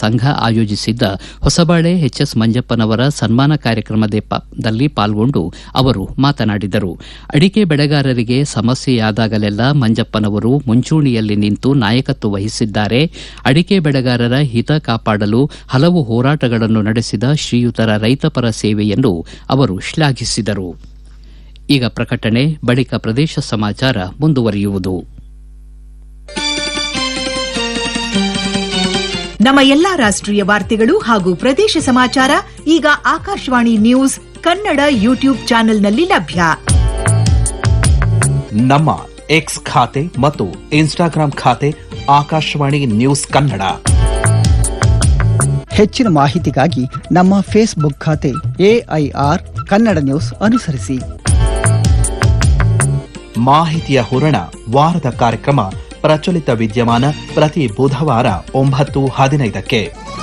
ಸಂಘ ಆಯೋಜಿಸಿದ್ದ ಹೊಸಬಾಳೆ ಎಚ್ಎಸ್ ಮಂಜಪ್ಪನವರ ಸನ್ಮಾನ ಕಾರ್ಯಕ್ರಮದಲ್ಲಿ ಪಾಲ್ಗೊಂಡು ಅವರು ಮಾತನಾಡಿದರು ಅಡಿಕೆ ಬೆಳೆಗಾರರಿಗೆ ಸಮಸ್ಯೆಯಾದಾಗಲೆಲ್ಲ ಮಂಜಪ್ಪನವರು ಮುಂಚೂಣಿಯಲ್ಲಿ ನಿಂತು ನಾಯಕತ್ವ ವಹಿಸಿದ್ದಾರೆ ಅಡಿಕೆ ಬೆಳೆಗಾರರ ಹಿತ ಕಾಪಾಡಲು ಹಲವು ಹೋರಾಟಗಳನ್ನು ನಡೆಸಿದ ಶ್ರೀಯುತರ ರೈತಪರ ಸೇವೆಯನ್ನು ಅವರು ಶ್ಲಾಘಿಸಿದರು ಈಗ ಪ್ರಕಟಣೆ ಬಳಿಕ ಪ್ರದೇಶ ಸಮಾಚಾರ ಮುಂದುವರಿಯುವುದು ನಮ್ಮ ಎಲ್ಲಾ ರಾಷ್ಟ್ರೀಯ ವಾರ್ತೆಗಳು ಹಾಗೂ ಪ್ರದೇಶ ಸಮಾಚಾರ ಈಗ ಆಕಾಶವಾಣಿ ನ್ಯೂಸ್ ಕನ್ನಡ ಯೂಟ್ಯೂಬ್ ಚಾನೆಲ್ನಲ್ಲಿ ಲಭ್ಯ ನಮ್ಮ ಎಕ್ಸ್ ಖಾತೆ ಮತ್ತು ಇನ್ಸ್ಟಾಗ್ರಾಂ ಖಾತೆ ಆಕಾಶವಾಣಿ ನ್ಯೂಸ್ ಕನ್ನಡ ಹೆಚ್ಚಿನ ಮಾಹಿತಿಗಾಗಿ ನಮ್ಮ ಫೇಸ್ಬುಕ್ ಖಾತೆ ಎಐಆರ್ ಕನ್ನಡ ನ್ಯೂಸ್ ಅನುಸರಿಸಿ ಮಾಹಿತಿಯ ಹೂರಣ ವಾರದ ಕಾರ್ಯಕ್ರಮ ಪ್ರಚಲಿತ ವಿದ್ಯಮಾನ ಪ್ರತಿ ಬುಧವಾರ ಒಂಬತ್ತು ಹದಿನೈದಕ್ಕೆ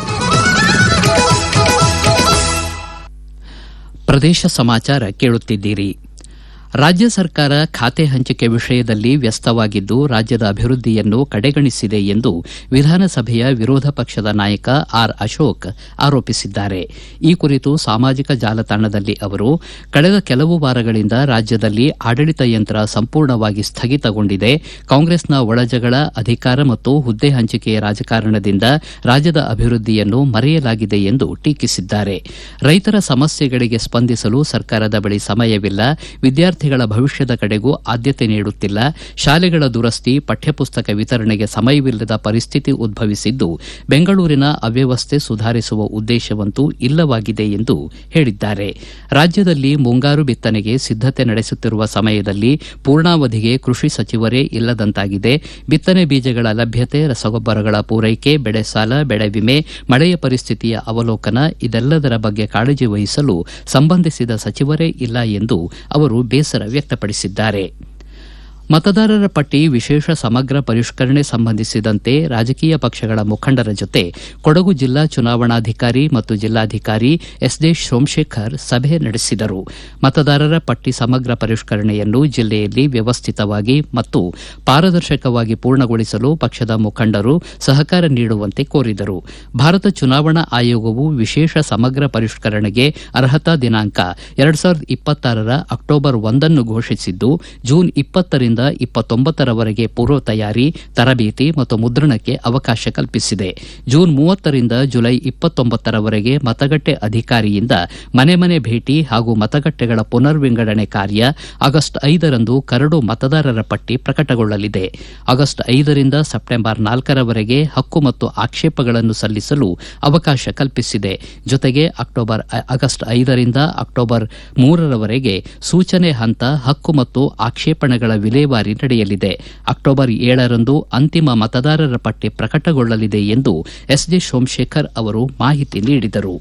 ಪ್ರದೇಶ ಸಮಾಚಾರ ಕೇಳುತ್ತಿದ್ದೀರಿ ರಾಜ್ಯ ಸರ್ಕಾರ ಖಾತೆ ಹಂಚಿಕೆ ವಿಷಯದಲ್ಲಿ ವ್ಯಸ್ತವಾಗಿದ್ದು ರಾಜ್ಯದ ಅಭಿವೃದ್ಧಿಯನ್ನು ಕಡೆಗಣಿಸಿದೆ ಎಂದು ವಿಧಾನಸಭೆಯ ವಿರೋಧ ಪಕ್ಷದ ನಾಯಕ ಆರ್ ಅಶೋಕ್ ಆರೋಪಿಸಿದ್ದಾರೆ ಈ ಕುರಿತು ಸಾಮಾಜಿಕ ಜಾಲತಾಣದಲ್ಲಿ ಅವರು ಕಳೆದ ಕೆಲವು ವಾರಗಳಿಂದ ರಾಜ್ಯದಲ್ಲಿ ಆಡಳಿತ ಯಂತ್ರ ಸಂಪೂರ್ಣವಾಗಿ ಸ್ಥಗಿತಗೊಂಡಿದೆ ಕಾಂಗ್ರೆಸ್ನ ಒಳಜಗಳ ಅಧಿಕಾರ ಮತ್ತು ಹುದ್ದೆ ಹಂಚಿಕೆಯ ರಾಜಕಾರಣದಿಂದ ರಾಜ್ಯದ ಅಭಿವೃದ್ಧಿಯನ್ನು ಮರೆಯಲಾಗಿದೆ ಎಂದು ಟೀಕಿಸಿದ್ದಾರೆ ರೈತರ ಸಮಸ್ಯೆಗಳಿಗೆ ಸ್ಪಂದಿಸಲು ಸರ್ಕಾರದ ಬಳಿ ಸಮಯವಿಲ್ಲ ವಿದ್ಯಾರ್ಥಿ ವಿದ್ಯಾರ್ಥಿಗಳ ಭವಿಷ್ಯದ ಕಡೆಗೂ ಆದ್ಯತೆ ನೀಡುತ್ತಿಲ್ಲ ಶಾಲೆಗಳ ದುರಸ್ತಿ ಪಠ್ಯಪುಸ್ತಕ ವಿತರಣೆಗೆ ಸಮಯವಿಲ್ಲದ ಪರಿಸ್ಥಿತಿ ಉದ್ಭವಿಸಿದ್ದು ಬೆಂಗಳೂರಿನ ಅವ್ಯವಸ್ಥೆ ಸುಧಾರಿಸುವ ಉದ್ದೇಶವಂತೂ ಇಲ್ಲವಾಗಿದೆ ಎಂದು ಹೇಳಿದ್ದಾರೆ ರಾಜ್ಯದಲ್ಲಿ ಮುಂಗಾರು ಬಿತ್ತನೆಗೆ ಸಿದ್ದತೆ ನಡೆಸುತ್ತಿರುವ ಸಮಯದಲ್ಲಿ ಪೂರ್ಣಾವಧಿಗೆ ಕೃಷಿ ಸಚಿವರೇ ಇಲ್ಲದಂತಾಗಿದೆ ಬಿತ್ತನೆ ಬೀಜಗಳ ಲಭ್ಯತೆ ರಸಗೊಬ್ಬರಗಳ ಪೂರೈಕೆ ಬೆಳೆ ಸಾಲ ಬೆಳೆ ವಿಮೆ ಮಳೆಯ ಪರಿಸ್ಥಿತಿಯ ಅವಲೋಕನ ಇದೆಲ್ಲದರ ಬಗ್ಗೆ ಕಾಳಜಿ ವಹಿಸಲು ಸಂಬಂಧಿಸಿದ ಸಚಿವರೇ ಇಲ್ಲ ಎಂದು ಅವರು ಬೇಸರ ವ್ಯಕ್ತಪಡಿಸಿದ್ದಾರೆ ಮತದಾರರ ಪಟ್ಟಿ ವಿಶೇಷ ಸಮಗ್ರ ಪರಿಷ್ಕರಣೆ ಸಂಬಂಧಿಸಿದಂತೆ ರಾಜಕೀಯ ಪಕ್ಷಗಳ ಮುಖಂಡರ ಜೊತೆ ಕೊಡಗು ಜಿಲ್ಲಾ ಚುನಾವಣಾಧಿಕಾರಿ ಮತ್ತು ಜಿಲ್ಲಾಧಿಕಾರಿ ಎಸ್ ಡಿ ಸೋಮಶೇಖರ್ ಸಭೆ ನಡೆಸಿದರು ಮತದಾರರ ಪಟ್ಟಿ ಸಮಗ್ರ ಪರಿಷ್ಕರಣೆಯನ್ನು ಜಿಲ್ಲೆಯಲ್ಲಿ ವ್ಯವಸ್ಥಿತವಾಗಿ ಮತ್ತು ಪಾರದರ್ಶಕವಾಗಿ ಪೂರ್ಣಗೊಳಿಸಲು ಪಕ್ಷದ ಮುಖಂಡರು ಸಹಕಾರ ನೀಡುವಂತೆ ಕೋರಿದರು ಭಾರತ ಚುನಾವಣಾ ಆಯೋಗವು ವಿಶೇಷ ಸಮಗ್ರ ಪರಿಷ್ಕರಣೆಗೆ ಅರ್ಹತಾ ದಿನಾಂಕ ಎರಡು ಸಾವಿರದ ಇಪ್ಪತ್ತಾರರ ಅಕ್ಟೋಬರ್ ಒಂದನ್ನು ಘೋಷಿಸಿದ್ದು ಜೂನ್ ಇಪ್ಪತ್ತರಿಂದ ಇಪ್ಪತ್ತೊಂಬತ್ತರವರೆಗೆ ಪೂರ್ವ ತಯಾರಿ ತರಬೇತಿ ಮತ್ತು ಮುದ್ರಣಕ್ಕೆ ಅವಕಾಶ ಕಲ್ಪಿಸಿದೆ ಜೂನ್ ಮೂವತ್ತರಿಂದ ಜುಲೈ ಇಪ್ಪತ್ತೊಂಬತ್ತರವರೆಗೆ ಮತಗಟ್ಟೆ ಅಧಿಕಾರಿಯಿಂದ ಮನೆ ಮನೆ ಭೇಟಿ ಹಾಗೂ ಮತಗಟ್ಟೆಗಳ ಪುನರ್ ವಿಂಗಡಣೆ ಕಾರ್ಯ ಆಗಸ್ಟ್ ಐದರಂದು ಕರಡು ಮತದಾರರ ಪಟ್ಟಿ ಪ್ರಕಟಗೊಳ್ಳಲಿದೆ ಆಗಸ್ಟ್ ಐದರಿಂದ ಸೆಪ್ಟೆಂಬರ್ ನಾಲ್ಕರವರೆಗೆ ಹಕ್ಕು ಮತ್ತು ಆಕ್ಷೇಪಗಳನ್ನು ಸಲ್ಲಿಸಲು ಅವಕಾಶ ಕಲ್ಪಿಸಿದೆ ಜೊತೆಗೆ ಅಕ್ಟೋಬರ್ ಆಗಸ್ಟ್ ಐದರಿಂದ ಅಕ್ಟೋಬರ್ ಮೂರರವರೆಗೆ ಸೂಚನೆ ಹಂತ ಹಕ್ಕು ಮತ್ತು ಆಕ್ಷೇಪಣೆಗಳ ವಿಲೇವಾರಿ ನಡೆಯಲಿದೆ ಅಕ್ಟೋಬರ್ ಏಳರಂದು ಅಂತಿಮ ಮತದಾರರ ಪಟ್ಟಿ ಪ್ರಕಟಗೊಳ್ಳಲಿದೆ ಎಂದು ಎಸ್ ಡಿ ಸೋಮಶೇಖರ್ ಅವರು ಮಾಹಿತಿ ನೀಡಿದರು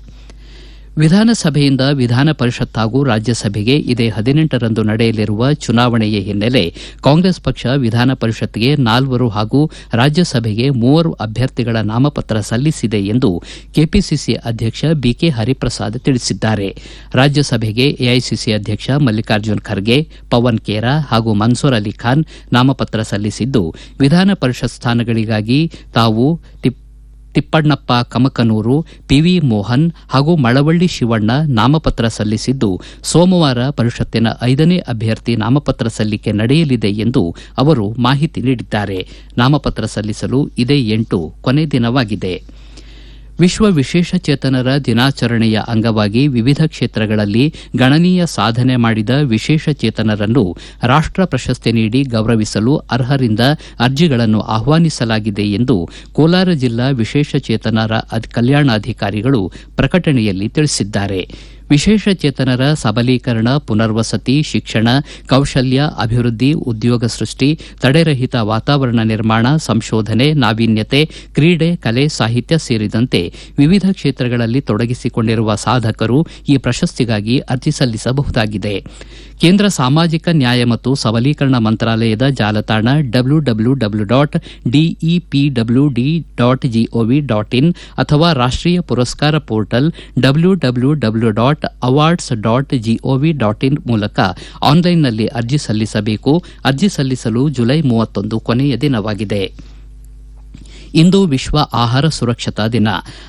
ವಿಧಾನಸಭೆಯಿಂದ ವಿಧಾನ ಪರಿಷತ್ ಹಾಗೂ ರಾಜ್ಯಸಭೆಗೆ ಇದೇ ಹದಿನೆಂಟರಂದು ನಡೆಯಲಿರುವ ಚುನಾವಣೆಯ ಹಿನ್ನೆಲೆ ಕಾಂಗ್ರೆಸ್ ಪಕ್ಷ ವಿಧಾನ ಪರಿಷತ್ಗೆ ನಾಲ್ವರು ಹಾಗೂ ರಾಜ್ಯಸಭೆಗೆ ಮೂವರು ಅಭ್ಯರ್ಥಿಗಳ ನಾಮಪತ್ರ ಸಲ್ಲಿಸಿದೆ ಎಂದು ಕೆಪಿಸಿಸಿ ಅಧ್ಯಕ್ಷ ಬಿಕೆ ಹರಿಪ್ರಸಾದ್ ತಿಳಿಸಿದ್ದಾರೆ ರಾಜ್ಯಸಭೆಗೆ ಎಐಸಿಸಿ ಅಧ್ಯಕ್ಷ ಮಲ್ಲಿಕಾರ್ಜುನ್ ಖರ್ಗೆ ಪವನ್ ಖೇರಾ ಹಾಗೂ ಮನ್ಸೂರ್ ಅಲಿ ಖಾನ್ ನಾಮಪತ್ರ ಸಲ್ಲಿಸಿದ್ದು ವಿಧಾನ ಪರಿಷತ್ ಸ್ಥಾನಗಳಿಗಾಗಿ ತಾವು ತಿಪ್ಪಣ್ಣಪ್ಪ ಕಮಕನೂರು ಪಿವಿ ಮೋಹನ್ ಹಾಗೂ ಮಳವಳ್ಳಿ ಶಿವಣ್ಣ ನಾಮಪತ್ರ ಸಲ್ಲಿಸಿದ್ದು ಸೋಮವಾರ ಪರಿಷತ್ತಿನ ಐದನೇ ಅಭ್ಯರ್ಥಿ ನಾಮಪತ್ರ ಸಲ್ಲಿಕೆ ನಡೆಯಲಿದೆ ಎಂದು ಅವರು ಮಾಹಿತಿ ನೀಡಿದ್ದಾರೆ ನಾಮಪತ್ರ ಸಲ್ಲಿಸಲು ಇದೇ ಎಂಟು ಕೊನೆ ದಿನವಾಗಿದೆ ವಿಶ್ವ ವಿಶೇಷಚೇತನರ ದಿನಾಚರಣೆಯ ಅಂಗವಾಗಿ ವಿವಿಧ ಕ್ಷೇತ್ರಗಳಲ್ಲಿ ಗಣನೀಯ ಸಾಧನೆ ಮಾಡಿದ ವಿಶೇಷಚೇತನರನ್ನು ರಾಷ್ಟ ಪ್ರಶಸ್ತಿ ನೀಡಿ ಗೌರವಿಸಲು ಅರ್ಹರಿಂದ ಅರ್ಜಿಗಳನ್ನು ಆಹ್ವಾನಿಸಲಾಗಿದೆ ಎಂದು ಕೋಲಾರ ಜಿಲ್ಲಾ ವಿಶೇಷಚೇತನರ ಕಲ್ಯಾಣಾಧಿಕಾರಿಗಳು ಪ್ರಕಟಣೆಯಲ್ಲಿ ತಿಳಿಸಿದ್ದಾರೆ ವಿಶೇಷಚೇತನರ ಸಬಲೀಕರಣ ಪುನರ್ವಸತಿ ಶಿಕ್ಷಣ ಕೌಶಲ್ಯ ಅಭಿವೃದ್ಧಿ ಉದ್ಯೋಗ ಸೃಷ್ಟಿ ತಡೆರಹಿತ ವಾತಾವರಣ ನಿರ್ಮಾಣ ಸಂಶೋಧನೆ ನಾವೀನ್ಯತೆ ಕ್ರೀಡೆ ಕಲೆ ಸಾಹಿತ್ಯ ಸೇರಿದಂತೆ ವಿವಿಧ ಕ್ಷೇತ್ರಗಳಲ್ಲಿ ತೊಡಗಿಸಿಕೊಂಡಿರುವ ಸಾಧಕರು ಈ ಪ್ರಶಸ್ತಿಗಾಗಿ ಅರ್ಜಿ ಸಲ್ಲಿಸಬಹುದಾಗಿದೆ ಕೇಂದ್ರ ಸಾಮಾಜಿಕ ನ್ಯಾಯ ಮತ್ತು ಸಬಲೀಕರಣ ಮಂತ್ರಾಲಯದ ಜಾಲತಾಣ W W W dot DEPW D dot GOV dot in ಅಥವಾ ರಾಷ್ಟೀಯ ಪುರಸ್ಕಾರ portal W W W dot awards dot GOV dot in ಮೂಲಕ ಆನ್ಲೈನ್ನಲ್ಲಿ ಅರ್ಜಿ ಸಲ್ಲಿಸಬೇಕು ಅರ್ಜಿ ಸಲ್ಲಿಸಲು ಜುಲೈ ಮೂವತ್ತೊಂದು ಕೊನೆಯ ದಿನವಾಗಿದೆ ಇಂದು ವಿಶ್ವ ಆಹಾರ ಸುರಕ್ಷತಾ ದಿನ